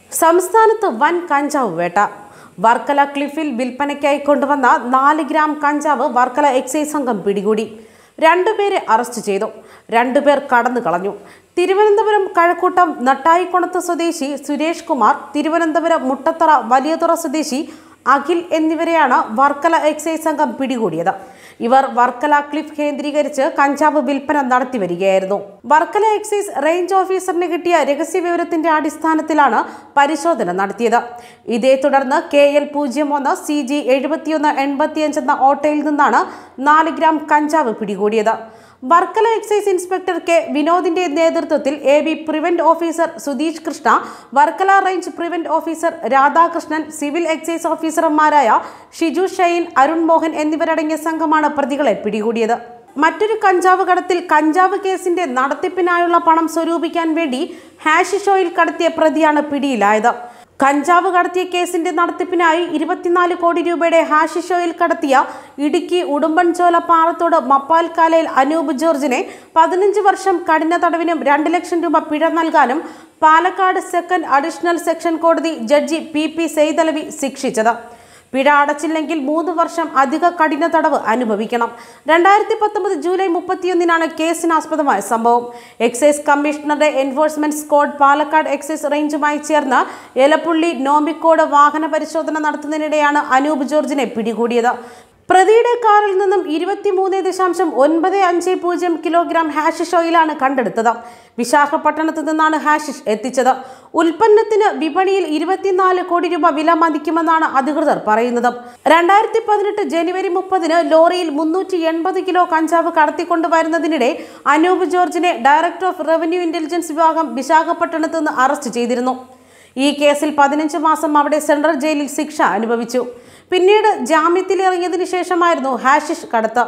സംസ്ഥാനത്ത് വൻ കഞ്ചാവ് വേട്ട വർക്കല ക്ലിഫിൽ വിൽപ്പനയ്ക്കായി കൊണ്ടുവന്ന നാല് ഗ്രാം കഞ്ചാവ് വർക്കല എക്സൈസ് സംഘം പിടികൂടി രണ്ടുപേരെ അറസ്റ്റ് ചെയ്തു രണ്ടുപേർ കടന്നു കളഞ്ഞു തിരുവനന്തപുരം കഴക്കൂട്ടം നട്ടായിക്കുണത്ത് സ്വദേശി സുരേഷ് കുമാർ തിരുവനന്തപുരം മുട്ടത്തറ വലിയതുറ സ്വദേശി അഖിൽ എന്നിവരെയാണ് വർക്കല എക്സൈസ് സംഘം പിടികൂടിയത് ഇവർ വർക്കല ക്ലിഫ് കേന്ദ്രീകരിച്ച് കഞ്ചാവ് വിൽപ്പന നടത്തി വരികയായിരുന്നു വർക്കല എക്സൈസ് റേഞ്ച് ഓഫീസറിന് കിട്ടിയ രഹസ്യ വിവരത്തിന്റെ അടിസ്ഥാനത്തിലാണ് പരിശോധന നടത്തിയത് ഇതേ തുടർന്ന് കെ എൽ പൂജ്യം ഒന്ന് സി ജി എഴുപത്തിയൊന്ന് എൺപത്തിയഞ്ച് എന്ന ഓട്ടോയിൽ നിന്നാണ് നാല് ഗ്രാം കഞ്ചാവ് പിടികൂടിയത് വർക്കല എക്സൈസ് ഇൻസ്പെക്ടർ കെ വിനോദിന്റെ നേതൃത്വത്തിൽ A B prevent officer Sudheesh Krishna Varkala range prevent officer Radhakrishnan civil excise ഓഫീസർമാരായ ഷിജു ഷൈൻ അരുൺ മോഹൻ എന്നിവരടങ്ങിയ സംഘമാണ് പ്രതികളെ പിടികൂടിയത് മറ്റൊരു കഞ്ചാവ് കടത്തിൽ കഞ്ചാവ് കേസിന്റെ നടത്തിപ്പിനായുള്ള പണം സ്വരൂപിക്കാൻ വേണ്ടി ഹാഷിഷ് ഓയിൽ കടത്തിയ പ്രതിയാണ് പിടിയിലായത് കഞ്ചാവ് കടത്തിയ കേസിന്റെ നടത്തിപ്പിനായി ഇരുപത്തിനാല് കോടി രൂപയുടെ ഹാഷിഷ് ഓയിൽ കടത്തിയ ഇടുക്കി ഉടുമ്പൻചോല പാറത്തോട് മപ്പാൽക്കാലയിൽ അനൂപ് ജോർജിനെ പതിനഞ്ച് വർഷം കഠിന തടവിനും രണ്ട് ലക്ഷം രൂപ പിഴ നൽകാനും പാലക്കാട് സെക്കൻഡ് അഡീഷണൽ സെക്ഷൻ കോടതി ജഡ്ജി പി പി സെയ്തലവി ശിക്ഷിച്ചത് പിഴ അടച്ചില്ലെങ്കിൽ മൂന്ന് വർഷം അധിക കഠിന തടവ് അനുഭവിക്കണം രണ്ടായിരത്തി പത്തൊമ്പത് ജൂലൈ മുപ്പത്തിയൊന്നിനാണ് കേസിനാസ്പദമായ സംഭവം എക്സൈസ് കമ്മീഷണറുടെ എൻഫോഴ്സ്മെന്റ് സ്ക്വാഡ് പാലക്കാട് എക്സൈസ് റേഞ്ചുമായി ചേർന്ന് എലപ്പുള്ളി നോമ്പിക്കോട് വാഹന പരിശോധന നടത്തുന്നതിനിടെയാണ് അനൂപ് ജോർജിനെ പിടികൂടിയത് പ്രതിയുടെ കാറിൽ നിന്നും ഇരുപത്തിമൂന്ന് ദശാംശം ഒൻപത് അഞ്ച് പൂജ്യം കിലോഗ്രാം ഹാഷിഷ് ഓയിലാണ് കണ്ടെടുത്തത് വിശാഖപട്ടണത്ത് നിന്നാണ് ഹാഷിഷ് എത്തിച്ചത് ഉൽപ്പന്നത്തിന് വിപണിയിൽ ഇരുപത്തിനാല് കോടി രൂപ വില മതിക്കുമെന്നാണ് അധികൃതർ പറയുന്നത് രണ്ടായിരത്തി പതിനെട്ട് ജനുവരി മുപ്പതിന് ലോറിയിൽ മുന്നൂറ്റി എൺപത് കിലോ കഞ്ചാവ് കടത്തിക്കൊണ്ടുവരുന്നതിനിടെ അനൂപ് ജോർജിനെ ഡയറക്ടർ ഓഫ് റവന്യൂ ഇന്റലിജൻസ് വിഭാഗം വിശാഖപട്ടണത്ത് നിന്ന് അറസ്റ്റ് ചെയ്തിരുന്നു ഈ കേസിൽ പതിനഞ്ച് മാസം അവിടെ സെൻട്രൽ ജയിലിൽ ശിക്ഷ അനുഭവിച്ചു പിന്നീട് ജാമ്യത്തിലിറങ്ങിയതിനു ശേഷമായിരുന്നു ഹാഷിഷ് കടത്ത്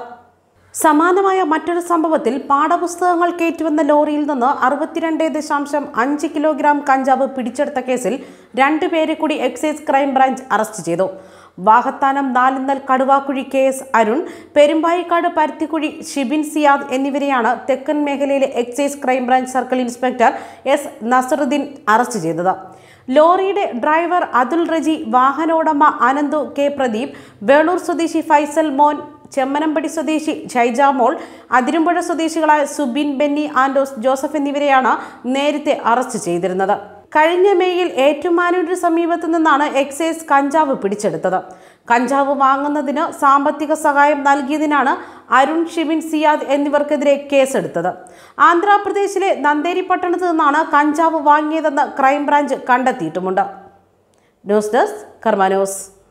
സമാനമായ മറ്റൊരു സംഭവത്തിൽ പാഠപുസ്തകങ്ങൾ കയറ്റുവന്ന ലോറിയിൽ നിന്ന് അറുപത്തിരണ്ട് ദശാംശം അഞ്ച് കിലോഗ്രാം കഞ്ചാവ് പിടിച്ചെടുത്ത കേസിൽ രണ്ടുപേരെ കൂടി എക്സൈസ് ക്രൈംബ്രാഞ്ച് അറസ്റ്റ് ചെയ്തു വാഹത്താനം നാലിന്നൽ കടുവാക്കുഴി കെ എസ് അരുൺ പെരുമ്പായിക്കാട് പരുത്തിക്കുഴി ഷിബിൻ സിയാദ് എന്നിവരെയാണ് തെക്കൻ മേഖലയിലെ excise crime branch circle inspector S Nasaruddeen arrest ചെയ്തത് ലോറിയുടെ ഡ്രൈവർ അതുൽ റജി വാഹനോടമ അനന്തു കെ പ്രദീപ് വേളൂർ സ്വദേശി ഫൈസൽ മോൻ ചെമ്മനമ്പടി സ്വദേശി ഷൈജാമോൾ അതിരുമ്പുഴ സ്വദേശികളായ സുബിൻ ബെന്നി ആൻഡോസ് ജോസഫ് എന്നിവരെയാണ് നേരത്തെ അറസ്റ്റ് ചെയ്തിരുന്നത് കഴിഞ്ഞ മെയ്യിൽ ഏറ്റുമാനൂരിന് സമീപത്തു നിന്നാണ് എക്സൈസ് കഞ്ചാവ് പിടിച്ചെടുത്തത് കഞ്ചാവ് വാങ്ങുന്നതിന് സാമ്പത്തിക സഹായം നൽകിയതിനാണ് അരുൺ ഷിബിൻ സിയാദ് എന്നിവർക്കെതിരെ കേസെടുത്തത് ആന്ധ്രാപ്രദേശിലെ നന്ദേരി പട്ടണത്ത് നിന്നാണ് കഞ്ചാവ് വാങ്ങിയതെന്ന് ക്രൈംബ്രാഞ്ച് കണ്ടെത്തിയിട്ടുമുണ്ട് ന്യൂസ് ഡെസ്ക് കർമ്മ ന്യൂസ്